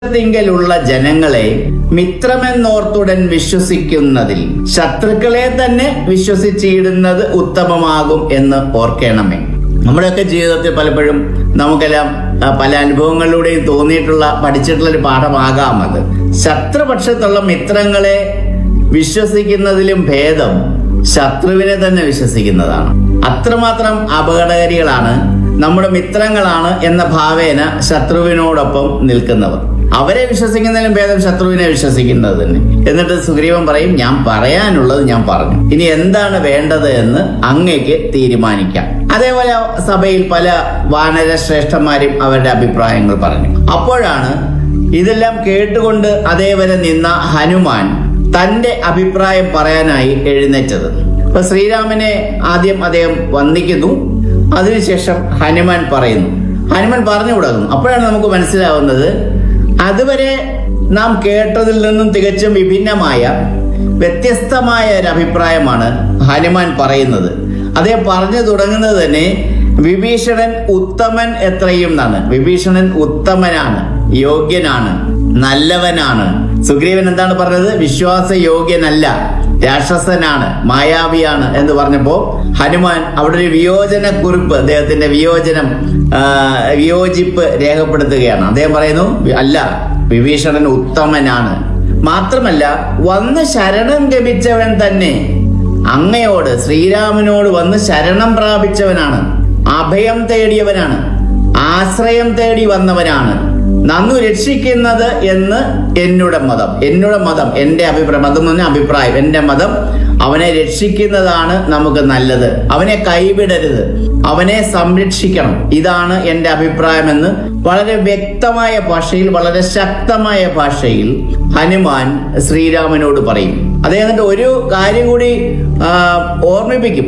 തിങ്കലുള്ള ജനങ്ങളെ മിത്രമെന്നോർത്തുടൻ വിശ്വസിക്കുന്നതിൽ ശത്രുക്കളെ തന്നെ വിശ്വസിച്ചിടുന്നത് ഉത്തമമാകും എന്ന് ഓർക്കണമേ നമ്മുടെയൊക്കെ ജീവിതത്തിൽ പലപ്പോഴും നമുക്കെല്ലാം ആ, പല അനുഭവങ്ങളിലൂടെയും തോന്നിയിട്ടുള്ള പഠിച്ചിട്ടുള്ള ഒരു പാഠമാകാം അത് ശത്രുപക്ഷത്തുള്ള മിത്രങ്ങളെ വിശ്വസിക്കുന്നതിലും ഭേദം ശത്രുവിനെ തന്നെ വിശ്വസിക്കുന്നതാണ് അത്രമാത്രം അപകടകാരികളാണ് നമ്മുടെ മിത്രങ്ങളാണ് എന്ന ഭാവേന ശത്രുവിനോടൊപ്പം നിൽക്കുന്നവർ അവരെ വിശ്വസിക്കുന്നതിലും ഭേദം ശത്രുവിനെ വിശ്വസിക്കുന്നത് തന്നെ എന്നിട്ട് സുഗ്രീവൻ പറയും ഞാൻ പറയാനുള്ളത് ഞാൻ പറഞ്ഞു ഇനി എന്താണ് വേണ്ടത് എന്ന് അങ്ങേക്ക് തീരുമാനിക്കാം അതേപോലെ സഭയിൽ പല വാനര ശ്രേഷ്ഠന്മാരും അവരുടെ അഭിപ്രായങ്ങൾ പറഞ്ഞു അപ്പോഴാണ് ഇതെല്ലാം കേട്ടുകൊണ്ട് അതേവരെ നിന്ന ഹനുമാൻ തന്റെ അഭിപ്രായം പറയാനായി എഴുന്നേറ്റത് അപ്പൊ ശ്രീരാമനെ ആദ്യം അദ്ദേഹം വന്ദിക്കുന്നു അതിനുശേഷം ഹനുമാൻ പറയുന്നു ഹനുമാൻ പറഞ്ഞു തുടങ്ങുന്നു അപ്പോഴാണ് നമുക്ക് മനസ്സിലാവുന്നത് അതുവരെ നാം കേട്ടതിൽ നിന്നും തികച്ചും വിഭിന്നമായ വ്യത്യസ്തമായ ഒരു അഭിപ്രായമാണ് ഹനുമാൻ പറയുന്നത് അദ്ദേഹം പറഞ്ഞു തുടങ്ങുന്നത് തന്നെ വിഭീഷണൻ ഉത്തമൻ എത്രയും എന്നാണ് വിഭീഷണൻ ഉത്തമനാണ് യോഗ്യനാണ് നല്ലവനാണ് സുഗ്രീവൻ എന്താണ് പറഞ്ഞത് വിശ്വാസയോഗ്യനല്ല രാക്ഷസനാണ് മായാവിയാണ് എന്ന് പറഞ്ഞപ്പോ ഹനുമാൻ അവിടെ ഒരു വിയോജന കുറിപ്പ് അദ്ദേഹത്തിന്റെ വിയോജനം ആ, വിയോജിപ്പ് രേഖപ്പെടുത്തുകയാണ് അദ്ദേഹം പറയുന്നു അല്ല വിഭീഷണൻ ഉത്തമനാണ് മാത്രമല്ല വന്ന് ശരണം ഗമിച്ചവൻ തന്നെ അങ്ങയോട് ശ്രീരാമനോട് വന്ന് ശരണം പ്രാപിച്ചവനാണ് അഭയം തേടിയവനാണ് ആശ്രയം തേടി വന്നവനാണ് നന്നു രക്ഷിക്കുന്നത് എന്ന് എന്നുടെ മതം എന്നുടെ മതം എന്റെ അഭിപ്രായം മതം എന്ന് പറഞ്ഞാൽ അഭിപ്രായം എന്റെ മതം അവനെ രക്ഷിക്കുന്നതാണ് നമുക്ക് നല്ലത് അവനെ കൈവിടരുത് അവനെ സംരക്ഷിക്കണം ഇതാണ് എന്റെ അഭിപ്രായമെന്ന് വളരെ വ്യക്തമായ ഭാഷയിൽ വളരെ ശക്തമായ ഭാഷയിൽ ഹനുമാൻ ശ്രീരാമനോട് പറയും അദ്ദേഹം എന്നിട്ട് ഒരു കാര്യം കൂടി ആ, ഓർമ്മിപ്പിക്കും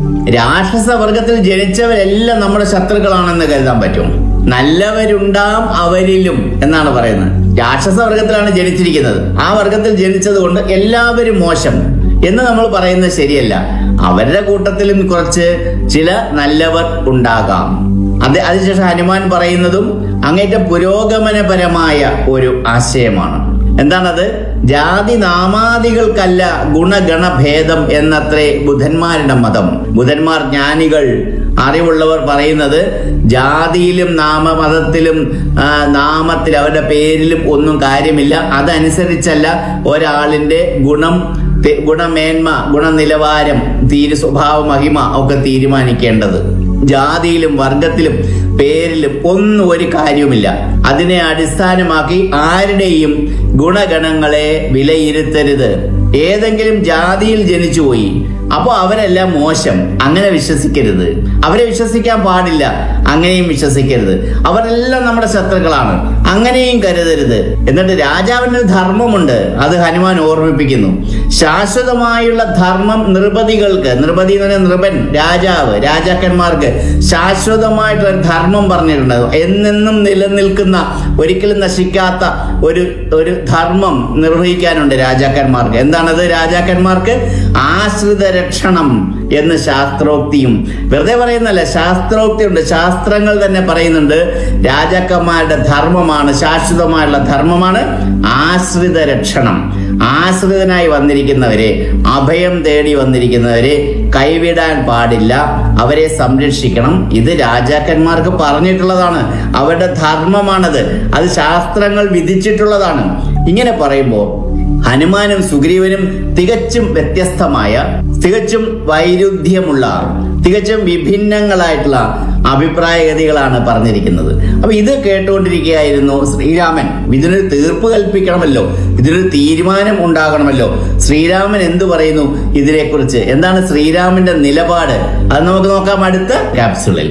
രാക്ഷസ വർഗത്തിൽ ജനിച്ചവരെല്ലാം നമ്മുടെ ശത്രുക്കളാണെന്ന് കരുതാൻ പറ്റും നല്ലവരുണ്ടാം അവരിലും എന്നാണ് പറയുന്നത് രാക്ഷസ വർഗത്തിലാണ് ജനിച്ചിരിക്കുന്നത് ആ വർഗത്തിൽ ജനിച്ചത് കൊണ്ട് എല്ലാവരും മോശം എന്ന് നമ്മൾ പറയുന്നത് ശരിയല്ല അവരുടെ കൂട്ടത്തിലും കുറച്ച് ചില നല്ലവർ ഉണ്ടാകാം അത് അതിനുശേഷം ഹനുമാൻ പറയുന്നതും അങ്ങേറ്റ പുരോഗമനപരമായ ഒരു ആശയമാണ് എന്താണത് ജാതി നാമാദികൾക്കല്ല ഗുണഗണഭേദം എന്നത്രേ ബുധന്മാരുടെ മതം ബുധന്മാർ ജ്ഞാനികൾ അറിവുള്ളവർ പറയുന്നത് ജാതിയിലും നാമമതത്തിലും ആ, നാമത്തിൽ അവരുടെ പേരിലും ഒന്നും കാര്യമില്ല അതനുസരിച്ചല്ല ഒരാളിന്റെ ഗുണം തെ- ഗുണമേന്മ ഗുണനിലവാരം തീരു സ്വഭാവ മഹിമ ഒക്കെ തീരുമാനിക്കേണ്ടത് ജാതിയിലും വർഗത്തിലും പേരിലും ഒന്നും ഒരു കാര്യവുമില്ല അതിനെ അടിസ്ഥാനമാക്കി ആരുടെയും ഗുണഗണങ്ങളെ വിലയിരുത്തരുത് ഏതെങ്കിലും ജാതിയിൽ ജനിച്ചുപോയി അപ്പോൾ അവരെല്ലാം മോശം അങ്ങനെ വിശ്വസിക്കരുത് അവരെ വിശ്വസിക്കാൻ പാടില്ല അങ്ങനെയും വിശ്വസിക്കരുത് അവരെല്ലാം നമ്മുടെ ശത്രുക്കളാണ് അങ്ങനെയും കരുതരുത് എന്നിട്ട് രാജാവിന് ഒരു ധർമ്മമുണ്ട് അത് ഹനുമാൻ ഓർമ്മിപ്പിക്കുന്നു ശാശ്വതമായുള്ള ധർമ്മം നൃപതികൾക്ക് നൃപതി എന്ന് പറഞ്ഞാൽ നൃപൻ രാജാവ് രാജാക്കന്മാർക്ക് ശാശ്വതമായിട്ടുള്ള ഒരു ധർമ്മം പറഞ്ഞിട്ടുണ്ട് എന്നെന്നും നിലനിൽക്കുന്ന ഒരിക്കലും നശിക്കാത്ത ഒരു ഒരു ധർമ്മം നിർവഹിക്കാനുണ്ട് രാജാക്കന്മാർക്ക് എന്താണത് രാജാക്കന്മാർക്ക് ആശ്രിത രക്ഷണം എന്ന് ശാസ്ത്രോക്തിയും വെറുതെ പറയുന്നല്ല ശാസ്ത്രോക്തിയുണ്ട് ശാസ്ത്രങ്ങൾ തന്നെ പറയുന്നുണ്ട് രാജാക്കന്മാരുടെ ധർമ്മമാണ് ശാശ്വതമായുള്ള ധർമ്മമാണ് ആശ്രിത രക്ഷണം ആശ്രിതനായി വന്നിരിക്കുന്നവരെ അഭയം തേടി വന്നിരിക്കുന്നവരെ കൈവിടാൻ പാടില്ല അവരെ സംരക്ഷിക്കണം ഇത് രാജാക്കന്മാർക്ക് പറഞ്ഞിട്ടുള്ളതാണ് അവരുടെ ധർമ്മമാണത് അത് ശാസ്ത്രങ്ങൾ വിധിച്ചിട്ടുള്ളതാണ് ഇങ്ങനെ പറയുമ്പോൾ ഹനുമാനും സുഗ്രീവനും തികച്ചും വ്യത്യസ്തമായ തികച്ചും വൈരുദ്ധ്യമുള്ള തികച്ചും വിഭിന്നങ്ങളായിട്ടുള്ള അഭിപ്രായഗതികളാണ് പറഞ്ഞിരിക്കുന്നത് അപ്പൊ ഇത് കേട്ടുകൊണ്ടിരിക്കുകയായിരുന്നു ശ്രീരാമൻ ഇതിനൊരു തീർപ്പ് കൽപ്പിക്കണമല്ലോ ഇതിനൊരു തീരുമാനം ഉണ്ടാകണമല്ലോ ശ്രീരാമൻ എന്തു പറയുന്നു ഇതിനെക്കുറിച്ച് എന്താണ് ശ്രീരാമന്റെ നിലപാട് അത് നമുക്ക് നോക്കാം അടുത്ത ക്യാപ്സുളിൽ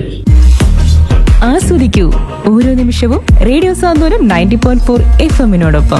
ആസ്വദിക്കൂ ഓരോ നിമിഷവും radio Santhwanam ninety point four F എമ്മിനോടൊപ്പം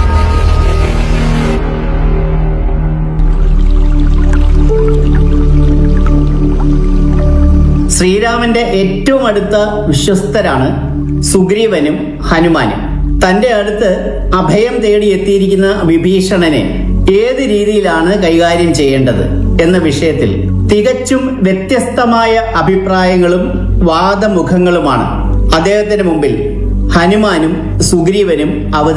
ശ്രീരാമന്റെ ഏറ്റവും അടുത്ത വിശ്വസ്തരാണ് സുഗ്രീവനും ഹനുമാനും തന്റെ അടുത്ത് അഭയം തേടി എത്തിയിരിക്കുന്ന വിഭീഷണനെ ഏത് രീതിയിലാണ് കൈകാര്യം ചെയ്യേണ്ടത് എന്ന വിഷയത്തിൽ തികച്ചും വ്യത്യസ്തമായ അഭിപ്രായങ്ങളും വാദമുഖങ്ങളുമാണ് അദ്ദേഹത്തിന് മുമ്പിൽ ഹനുമാനും സുഗ്രീവനും അവതരി